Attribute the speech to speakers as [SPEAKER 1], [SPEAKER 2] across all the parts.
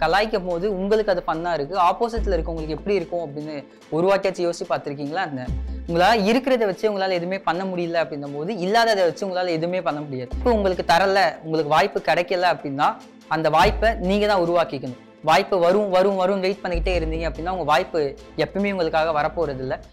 [SPEAKER 1] கலாய்க்கும் போது உங்களுக்கு அது ஃபன்னாக இருக்குது ஆப்போசிட்டில் இருக்கவங்களுக்கு எப்படி இருக்கும் அப்படின்னு ஒரு வாட்டியாச்சும் யோசிச்சு பார்த்துருக்கீங்களா என்ன உங்களால் இருக்கிறத வச்சு உங்களால் எதுவுமே பண்ண முடியல அப்படின்னும் போது இல்லாததை வச்சு உங்களால் எதுவுமே பண்ண முடியாது இப்போ உங்களுக்கு தரல உங்களுக்கு வாய்ப்பு கிடைக்கல அப்படின்னா அந்த வாய்ப்பை நீங்கள் தான் உருவாக்கிக்கணும் வாய்ப்பு வரும் வரும் வரும் வெயிட் பண்ணிக்கிட்டே இருந்தீங்க அப்படின்னா உங்கள் வாய்ப்பு எப்பவுமே உங்களுக்காக வரப்போகிறது இல்லை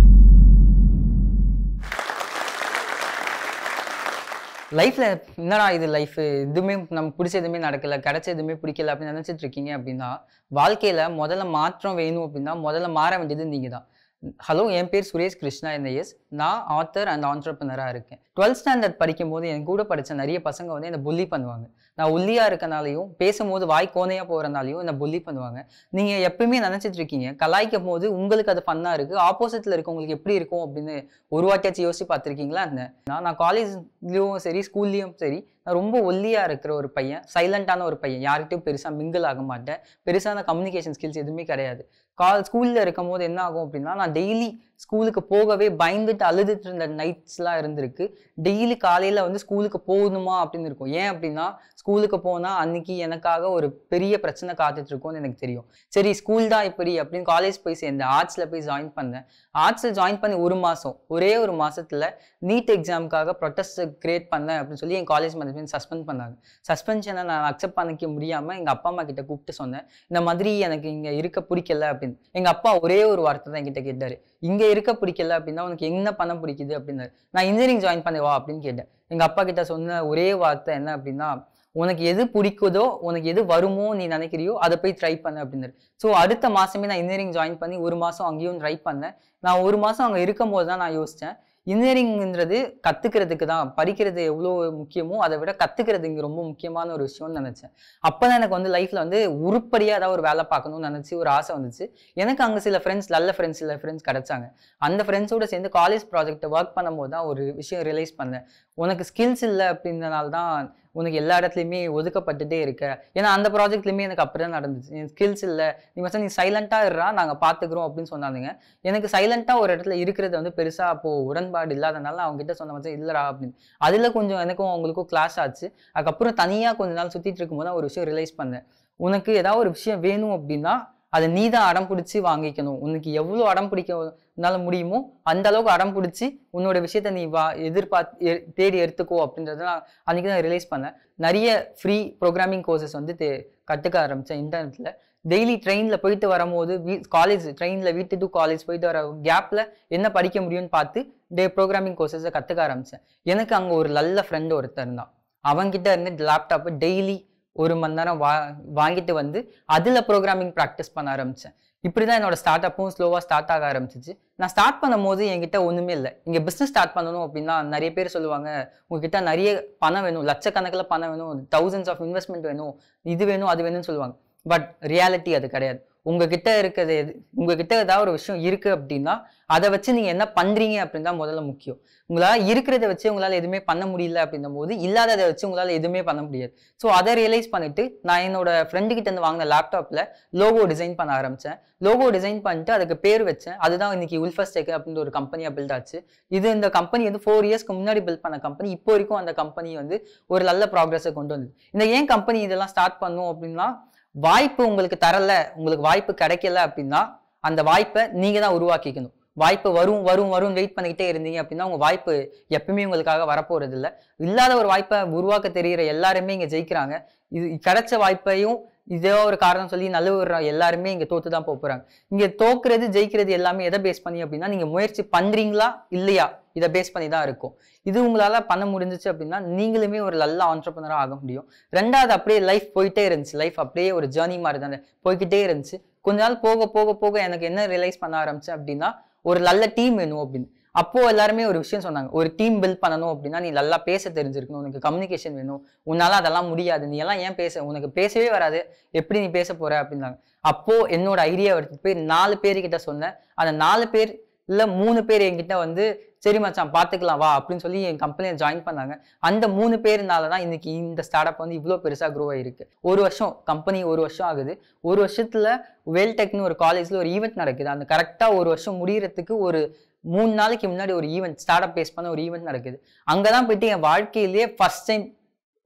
[SPEAKER 1] லைஃப்ல என்னடா இது லைஃப் எதுவுமே நமக்கு பிடிச்ச எதுவுமே நடக்கல கிடைச்ச எதுவுமே பிடிக்கல அப்படின்னு நினைச்சிட்டு இருக்கீங்க அப்படின்னா வாழ்க்கையில முதல்ல மாற்றம் வேணும் அப்படின்னா முதல்ல மாற வேண்டியது நீங்க தான் ஹலோ என் பேர் சுரேஷ் கிருஷ்ணா என்ன எஸ் நான் ஆத்தர் அண்ட் ஆண்டர்பனராக இருக்கேன் டுவெல்த் ஸ்டாண்டர்ட் படிக்கும்போது என் கூட படித்த நிறைய பசங்க வந்து என்னை புள்ளி பண்ணுவாங்க நான் ஒல்லியா இருக்கனாலையும் பேசும்போது வாய் கோணையா போகிறனாலையும் என்னை புள்ளி பண்ணுவாங்க நீங்கள் எப்பயுமே நினச்சிட்டு இருக்கீங்க கலாய்க்கும் போது உங்களுக்கு அது ஃபன்னாக இருக்குது ஆப்போசிட்டில் இருக்கவங்களுக்கு எப்படி இருக்கும் அப்படின்னு ஒரு வாட்டியாச்சும் யோசிச்சு பார்த்துருக்கீங்களா என்ன நான் நான் காலேஜ்லேயும் சரி ஸ்கூல்லேயும் சரி நான் ரொம்ப ஒல்லியாக இருக்கிற ஒரு பையன் சைலண்டான ஒரு பையன் யார்கிட்டயும் பெருசாக மிங்கிள் ஆக மாட்டேன் பெருசான கம்யூனிகேஷன் ஸ்கில்ஸ் எதுவுமே கிடையாது கால் ஸ்கூலில் இருக்கும் போது என்ன ஆகும் அப்படின்னா நான் டெய்லி ஸ்கூலுக்கு போகவே பயந்துட்டு அழுதுட்டு இருந்த நைட்ஸ்லாம் இருந்திருக்கு டெய்லி காலையில் வந்து ஸ்கூலுக்கு போகணுமா அப்படின்னு இருக்கும் ஏன் அப்படின்னா ஸ்கூலுக்கு போனால் அன்னைக்கு எனக்காக ஒரு பெரிய பிரச்சனை காத்துட்டு இருக்கும்னு எனக்கு தெரியும் சரி ஸ்கூல் தான் இப்படி அப்படின்னு காலேஜ் போய் சேர்ந்தேன் ஆர்ட்ஸில் போய் ஜாயின் பண்ணேன் ஆர்ட்ஸில் ஜாயின் பண்ணி ஒரு மாதம் ஒரே ஒரு மாசத்துல நீட் எக்ஸாமுக்காக ப்ரொட்டஸ்ட் கிரியேட் பண்ணேன் அப்படின்னு சொல்லி என் காலேஜ் மேனேஜ்மெண்ட் சஸ்பெண்ட் பண்ணாங்க சஸ்பென்ஷனை நான் அக்செப்ட் பண்ணிக்க முடியாமல் எங்கள் அப்பா அம்மா கிட்ட கூப்பிட்டு சொன்னேன் இந்த மாதிரி எனக்கு இங்கே இருக்க பிடிக்கல அப்படின்னு எங்கள் அப்பா ஒரே ஒரு வார்த்தை தான் என்கிட்ட கேட்டார் இங்கே இருக்க பிடிக்கல அப்படின்னா உனக்கு என்ன பண்ண பிடிக்குது அப்படின்னாரு நான் இன்ஜினியரிங் ஜாயின் பண்ணவா அப்படின்னு கேட்டேன் எங்கள் அப்பா கிட்ட சொன்ன ஒரே வார்த்தை என்ன அப்படின்னா உனக்கு எது பிடிக்குதோ உனக்கு எது வருமோ நீ நினைக்கிறியோ அதை போய் ட்ரை பண்ணு அப்படின்னாரு ஸோ அடுத்த மாசமே நான் இன்ஜினியரிங் ஜாயின் பண்ணி ஒரு மாதம் அங்கேயும் ட்ரை பண்ணேன் நான் ஒரு மாதம் அங்கே இருக்கும் போது தான் நான் யோசித்தேன் இன்ஜினியரிங்ன்றது கற்றுக்கிறதுக்கு தான் படிக்கிறது எவ்வளோ முக்கியமோ அதை விட கற்றுக்கிறது இங்கே ரொம்ப முக்கியமான ஒரு விஷயம்னு நினச்சேன் அப்போ தான் எனக்கு வந்து லைஃப்பில் வந்து உருப்படியாக ஏதாவது ஒரு வேலை பார்க்கணும்னு நினச்சி ஒரு ஆசை வந்துச்சு எனக்கு அங்கே சில ஃப்ரெண்ட்ஸ் நல்ல ஃப்ரெண்ட்ஸ் சில ஃப்ரெண்ட்ஸ் கிடைச்சாங்க அந்த ஃப்ரெண்ட்ஸோட சேர்ந்து காலேஜ் ப்ராஜெக்ட் ஒர்க் பண்ணும்போது தான் ஒரு விஷயம் ரியலைஸ் பண்ணேன் உனக்கு ஸ்கில்ஸ் இல்லை அப்படின்றனால தான் உனக்கு எல்லா இடத்துலையுமே ஒதுக்கப்பட்டுட்டே இருக்க ஏன்னா அந்த ப்ராஜெக்ட்லையுமே எனக்கு அப்படி தான் நடந்துச்சு என் ஸ்கில்ஸ் இல்லை நீ மச்சா நீ சைலண்ட்டாக இருறா நாங்கள் பார்த்துக்குறோம் அப்படின்னு சொன்னாங்க எனக்கு சைலண்ட்டாக ஒரு இடத்துல இருக்கிறது வந்து பெருசாக அப்போது உடன்பாடு இல்லாதனால அவங்க கிட்ட சொன்ன மச்சா இல்லைடா அப்படின்னு அதில் கொஞ்சம் எனக்கும் அவங்களுக்கும் கிளாஸ் ஆச்சு அதுக்கப்புறம் தனியாக கொஞ்ச நாள் சுற்றிட்டு இருக்கும்போது தான் ஒரு விஷயம் ரியலைஸ் பண்ணேன் உனக்கு ஏதாவது ஒரு விஷயம் வேணும் அப்படின்னா அதை நீ தான் அடம் பிடிச்சி வாங்கிக்கணும் உனக்கு எவ்வளோ அடம் பிடிக்க உன்னால முடியுமோ அந்த அளவுக்கு அடம் பிடிச்சி உன்னோட விஷயத்த நீ வா எதிர்பார்த்து எ- தேடி எடுத்துக்கோ அப்படின்றத நான் அன்றைக்கி தான் ரிலைஸ் பண்ணேன் நிறைய ஃப்ரீ ப்ரோக்ராமிங் கோர்சஸ் வந்து தே கற்றுக்க ஆரம்பித்தேன் இன்டர்நெட்டில் டெய்லி ட்ரெயினில் போயிட்டு வரும்போது வீ காலேஜ் ட்ரெயினில் வீட்டு டு காலேஜ் போயிட்டு வர கேப்பில் என்ன படிக்க முடியும்னு பார்த்து டே ப்ரோக்ராமிங் கோர்சஸை கற்றுக்க ஆரம்பித்தேன் எனக்கு அங்கே ஒரு நல்ல ஃப்ரெண்டு ஒருத்தர் இருந்தான் அவன்கிட்ட இருந்து லேப்டாப்பை டெய்லி ஒரு மணி நேரம் வா வாங்கிட்டு வந்து அதில் ப்ரோக்ராமிங் ப்ராக்டிஸ் பண்ண ஆரம்பித்தேன் இப்படி தான் என்னோட ஸ்டார்ட் அப்பும் ஸ்லோவாக ஸ்டார்ட் ஆக ஆரம்பிச்சிச்சு நான் ஸ்டார்ட் பண்ணும்போது என்கிட்ட ஒன்றுமே இல்லை இங்கே பிஸ்னஸ் ஸ்டார்ட் பண்ணணும் அப்படின்னா நிறைய பேர் சொல்லுவாங்க உங்ககிட்ட நிறைய பணம் வேணும் லட்சக்கணக்கில் பணம் வேணும் தௌசண்ட்ஸ் ஆஃப் இன்வெஸ்ட்மெண்ட் வேணும் இது வேணும் அது வேணும்னு சொல்லுவாங்க பட் ரியாலிட்டி அது கிடையாது உங்ககிட்ட இருக்கிறது எது உங்ககிட்ட ஏதாவது ஒரு விஷயம் இருக்கு அப்படின்னா அதை வச்சு நீங்க என்ன பண்றீங்க அப்படின்னு தான் முதல்ல முக்கியம் உங்களால இருக்கிறத வச்சு உங்களால எதுவுமே பண்ண முடியல அப்படின்னும் போது இல்லாததை வச்சு உங்களால எதுவுமே பண்ண முடியாது ஸோ அதை ரியலைஸ் பண்ணிட்டு நான் என்னோட ஃப்ரெண்டு கிட்ட இருந்து வாங்கின லேப்டாப்ல லோகோ டிசைன் பண்ண ஆரம்பிச்சேன் லோகோ டிசைன் பண்ணிட்டு அதுக்கு பேர் வச்சேன் அதுதான் இன்னைக்கு உல்ஃபஸ் டெக் அப்படின்ற ஒரு கம்பெனியா பில்ட் ஆச்சு இது இந்த கம்பெனி வந்து ஃபோர் இயர்ஸ்க்கு முன்னாடி பில்ட் பண்ண கம்பெனி இப்போ வரைக்கும் அந்த கம்பெனி வந்து ஒரு நல்ல ப்ராக்ரஸை கொண்டு வந்தது இந்த ஏன் கம்பெனி இதெல்லாம் ஸ்டார்ட் பண்ணும் அப்படின்னா வாய்ப்பு உங்களுக்கு தரல உங்களுக்கு வாய்ப்பு கிடைக்கல அப்படின்னா அந்த வாய்ப்பை நீங்க தான் உருவாக்கிக்கணும் வாய்ப்பு வரும் வரும் வரும் வெயிட் பண்ணிக்கிட்டே இருந்தீங்க அப்படின்னா உங்க வாய்ப்பு எப்பவுமே உங்களுக்காக வரப்போறது இல்ல இல்லாத ஒரு வாய்ப்பை உருவாக்க தெரிகிற எல்லாருமே இங்க ஜெயிக்கிறாங்க இது கிடைச்ச வாய்ப்பையும் இதே ஒரு காரணம் சொல்லி நழுவுற எல்லாருமே இங்க தோத்து தான் போக போறாங்க இங்க தோக்குறது ஜெயிக்கிறது எல்லாமே எதை பேஸ் பண்ணி அப்படின்னா நீங்க முயற்சி பண்றீங்களா இல்லையா இதை பேஸ் பண்ணி தான் இருக்கும் இது உங்களால பண்ண முடிஞ்சுச்சு அப்படின்னா நீங்களுமே ஒரு நல்ல ஆண்டர்பனராக ஆக முடியும் ரெண்டாவது அப்படியே லைஃப் போயிட்டே இருந்துச்சு லைஃப் அப்படியே ஒரு ஜேர்னி மாதிரி தானே போய்கிட்டே இருந்துச்சு கொஞ்ச நாள் போக போக போக எனக்கு என்ன ரியலைஸ் பண்ண ஆரம்பிச்சேன் அப்படின்னா ஒரு நல்ல டீம் வேணும் அப்படின்னு அப்போ எல்லாருமே ஒரு விஷயம் சொன்னாங்க ஒரு டீம் பில்ட் பண்ணணும் அப்படின்னா நீ நல்லா பேச தெரிஞ்சிருக்கணும் உனக்கு கம்யூனிகேஷன் வேணும் உன்னால அதெல்லாம் முடியாது நீ எல்லாம் ஏன் பேச உனக்கு பேசவே வராது எப்படி நீ பேச போற அப்படின்னாங்க அப்போ என்னோட ஐடியா எடுத்துட்டு போய் நாலு பேர்கிட்ட சொன்னேன் அந்த நாலு பேர் இல்ல மூணு பேர் என்கிட்ட வந்து சரி மச்சான் பார்த்துக்கலாம் வா அப்படின்னு சொல்லி என் கம்பெனியை ஜாயின் பண்ணாங்க அந்த மூணு பேர்னால தான் இன்னைக்கு இந்த ஸ்டார்ட் அப் வந்து இவ்வளோ பெருசாக க்ரோ ஆயிருக்கு ஒரு வருஷம் கம்பெனி ஒரு வருஷம் ஆகுது ஒரு வருஷத்துல வேல்டெக்னு ஒரு காலேஜ்ல ஒரு ஈவெண்ட் நடக்குது அந்த கரெக்டாக ஒரு வருஷம் முடியறதுக்கு ஒரு மூணு நாளைக்கு முன்னாடி ஒரு ஈவெண்ட் ஸ்டார்ட் அப் பேஸ் பண்ண ஒரு ஈவெண்ட் நடக்குது அங்கே தான் போயிட்டு என் வாழ்க்கையிலேயே ஃபர்ஸ்ட் டைம்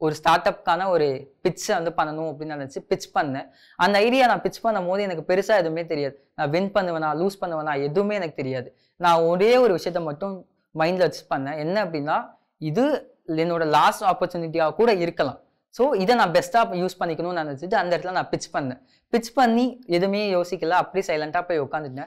[SPEAKER 1] ஒரு ஸ்டார்ட் அப்க்கான ஒரு பிட்ச்சை வந்து பண்ணணும் அப்படின்னு நினச்சி பிட்ச் பண்ணேன் அந்த ஐடியா நான் பிட்ச் பண்ணும் போது எனக்கு பெருசாக எதுவுமே தெரியாது நான் வின் பண்ணுவேனா லூஸ் பண்ணுவேனா எதுவுமே எனக்கு தெரியாது நான் ஒரே ஒரு விஷயத்த மட்டும் மைண்டில் வச்சு பண்ணேன் என்ன அப்படின்னா இது என்னோட லாஸ்ட் ஆப்பர்ச்சுனிட்டியாக கூட இருக்கலாம் ஸோ இதை நான் பெஸ்ட்டாக யூஸ் பண்ணிக்கணும்னு நினச்சிட்டு அந்த இடத்துல நான் பிட்ச் பண்ணேன் பிட்ச் பண்ணி எதுவுமே யோசிக்கல அப்படியே சைலண்ட்டாக போய் உட்காந்துட்டேன்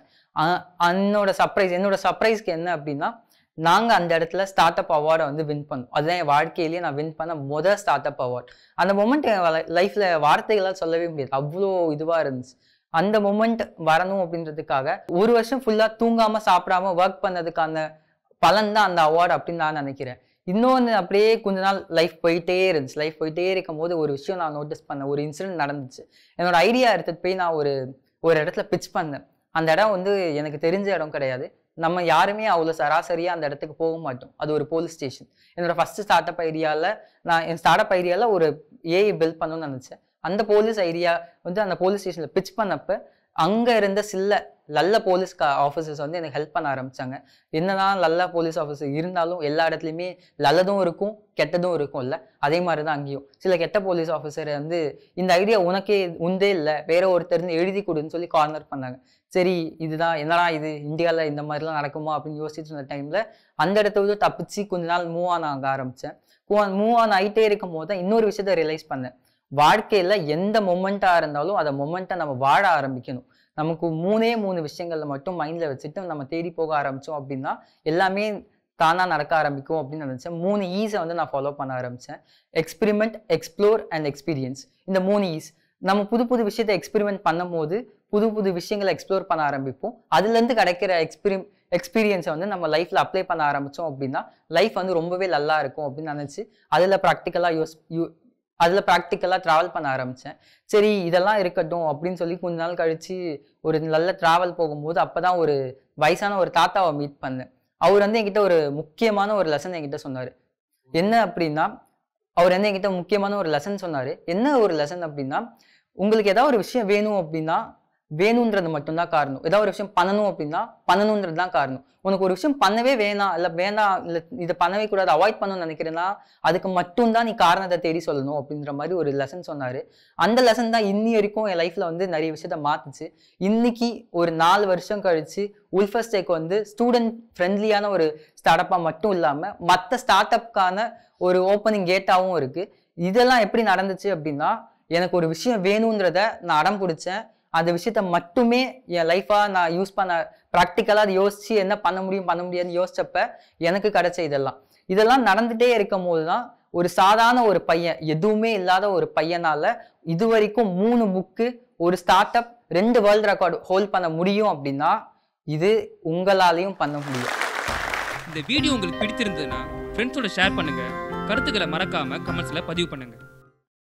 [SPEAKER 1] என்னோட சர்ப்ரைஸ் என்னோட சர்ப்ரைஸ்க்கு என்ன அப்படின்னா நாங்கள் அந்த இடத்துல ஸ்டார்ட் அப் அவார்டை வந்து வின் பண்ணோம் அதுதான் என் வாழ்க்கையிலேயே நான் வின் பண்ண முதல் ஸ்டார்ட் அப் அவார்ட் அந்த மூமெண்ட் என் லைஃப்பில் வார்த்தைகளால் சொல்லவே முடியாது அவ்வளோ இதுவாக இருந்துச்சு அந்த மூமெண்ட் வரணும் அப்படின்றதுக்காக ஒரு வருஷம் ஃபுல்லாக தூங்காமல் சாப்பிடாம ஒர்க் பண்ணதுக்கான பலன் தான் அந்த அவார்டு அப்படின்னு நான் நினைக்கிறேன் இன்னொன்று அப்படியே கொஞ்ச நாள் லைஃப் போயிட்டே இருந்துச்சு லைஃப் போயிட்டே இருக்கும் போது ஒரு விஷயம் நான் நோட்டீஸ் பண்ணேன் ஒரு இன்சிடென்ட் நடந்துச்சு என்னோட ஐடியா எடுத்துகிட்டு போய் நான் ஒரு ஒரு இடத்துல பிட்ச் பண்ணேன் அந்த இடம் வந்து எனக்கு தெரிஞ்ச இடம் கிடையாது நம்ம யாருமே அவ்வளோ சராசரியாக அந்த இடத்துக்கு போக மாட்டோம் அது ஒரு போலீஸ் ஸ்டேஷன் என்னோட ஃபர்ஸ்ட் ஸ்டார்ட் அப் ஐடியாவில் நான் என் ஸ்டார்ட் அப் ஐடியாவில் ஒரு ஏஐ பில்ட் பண்ணணும்னு நினச்சேன் அந்த போலீஸ் ஐடியா வந்து அந்த போலீஸ் ஸ்டேஷனில் பிட்ச் பண்ணப்ப அங்கே இருந்த சில நல்ல போலீஸ் ஆஃபீஸர்ஸ் வந்து எனக்கு ஹெல்ப் பண்ண ஆரம்பிச்சாங்க என்னதான் நல்ல போலீஸ் ஆஃபீஸர் இருந்தாலும் எல்லா இடத்துலையுமே நல்லதும் இருக்கும் கெட்டதும் இருக்கும்ல அதே மாதிரி தான் அங்கேயும் சில கெட்ட போலீஸ் ஆஃபீஸர் வந்து இந்த ஐடியா உனக்கே உண்டே இல்லை வேற ஒருத்தர் இருந்து எழுதி கொடுன்னு சொல்லி கார்னர் பண்ணாங்க சரி இதுதான் என்னடா இது இந்தியாவில் இந்த மாதிரிலாம் நடக்குமா அப்படின்னு யோசிச்சுட்டு இருந்த டைமில் அந்த இடத்த விட்டு தப்பிச்சு கொஞ்ச நாள் மூவ் ஆன் ஆக ஆரம்பித்தேன் மூவ் ஆன் ஆகிட்டே இருக்கும் போது தான் இன்னொரு விஷயத்த ரியலைஸ் பண்ணேன் வாழ்க்கையில் எந்த மொமெண்ட்டாக இருந்தாலும் அந்த மொமெண்ட்டை நம்ம வாழ ஆரம்பிக்கணும் நமக்கு மூணே மூணு விஷயங்கள்ல மட்டும் மைண்டில் வச்சுட்டு நம்ம தேடி போக ஆரம்பித்தோம் அப்படின்னா எல்லாமே தானாக நடக்க ஆரம்பிக்கும் அப்படின்னு நினச்சேன் மூணு ஈஸை வந்து நான் ஃபாலோ பண்ண ஆரம்பித்தேன் எக்ஸ்பிரிமெண்ட் எக்ஸ்ப்ளோர் அண்ட் எக்ஸ்பீரியன்ஸ் இந்த மூணு ஈஸ் நம்ம புது புது விஷயத்தை எக்ஸ்பெரிமெண்ட் பண்ணும்போது புது புது விஷயங்களை எக்ஸ்ப்ளோர் பண்ண ஆரம்பிப்போம் அதுலேருந்து கிடைக்கிற எக்ஸ்பிரி எக்ஸ்பீரியன்ஸை வந்து நம்ம லைஃப்பில் அப்ளை பண்ண ஆரம்பித்தோம் அப்படின்னா லைஃப் வந்து ரொம்பவே நல்லா இருக்கும் அப்படின்னு நினச்சி அதில் ப்ராக்டிக்கலாக யூஸ் யூ அதில் ப்ராக்டிக்கலாக ட்ராவல் பண்ண ஆரம்பித்தேன் சரி இதெல்லாம் இருக்கட்டும் அப்படின்னு சொல்லி கொஞ்ச நாள் கழித்து ஒரு நல்ல ட்ராவல் போகும்போது அப்போ தான் ஒரு வயசான ஒரு தாத்தாவை மீட் பண்ணேன் அவர் வந்து என்கிட்ட ஒரு முக்கியமான ஒரு லெசன் என்கிட்ட சொன்னார் என்ன அப்படின்னா அவர் வந்து என்கிட்ட முக்கியமான ஒரு லெசன் சொன்னார் என்ன ஒரு லெசன் அப்படின்னா உங்களுக்கு ஏதாவது ஒரு விஷயம் வேணும் அப்படின்னா வேணுன்றது மட்டும்தான் காரணம் ஏதாவது ஒரு விஷயம் பண்ணணும் அப்படின்னா பண்ணணுன்றது தான் காரணம் உனக்கு ஒரு விஷயம் பண்ணவே வேணாம் இல்லை வேணாம் இல்லை இதை பண்ணவே கூடாது அவாய்ட் பண்ணணும்னு நினைக்கிறேன்னா அதுக்கு மட்டும்தான் நீ காரணத்தை தேடி சொல்லணும் அப்படின்ற மாதிரி ஒரு லெசன் சொன்னார் அந்த லெசன் தான் இன்னி வரைக்கும் என் லைஃப்பில் வந்து நிறைய விஷயத்த மாற்றுச்சு இன்னைக்கு ஒரு நாலு வருஷம் கழிச்சு உல்ஃபஸ்டேக் வந்து ஸ்டூடெண்ட் ஃப்ரெண்ட்லியான ஒரு ஸ்டார்ட் அப்பாக மட்டும் இல்லாமல் மற்ற ஸ்டார்ட் அப்கான ஒரு ஓப்பனிங் கேட்டாகவும் இருக்குது இதெல்லாம் எப்படி நடந்துச்சு அப்படின்னா எனக்கு ஒரு விஷயம் வேணுன்றத நான் அடம் பிடிச்சேன் அந்த விஷயத்த மட்டுமே என் லைஃபாக நான் யூஸ் பண்ண ப்ராக்டிக்கலாக அதை யோசிச்சு என்ன பண்ண முடியும் பண்ண முடியாதுன்னு யோசிச்சப்ப எனக்கு கிடைச்ச இதெல்லாம் இதெல்லாம் நடந்துட்டே இருக்கும் போது தான் ஒரு சாதாரண ஒரு பையன் எதுவுமே இல்லாத ஒரு பையனால இது வரைக்கும் மூணு புக்கு ஒரு ஸ்டார்ட் அப் ரெண்டு வேர்ல்டு ரெக்கார்டு ஹோல்ட் பண்ண முடியும் அப்படின்னா இது உங்களாலையும் பண்ண முடியும்
[SPEAKER 2] இந்த வீடியோ உங்களுக்கு பிடித்திருந்ததுன்னா ஃப்ரெண்ட்ஸோட ஷேர் பண்ணுங்க கருத்துக்களை மறக்காம கமெண்ட்ஸ்ல பதிவு பண்ணுங்க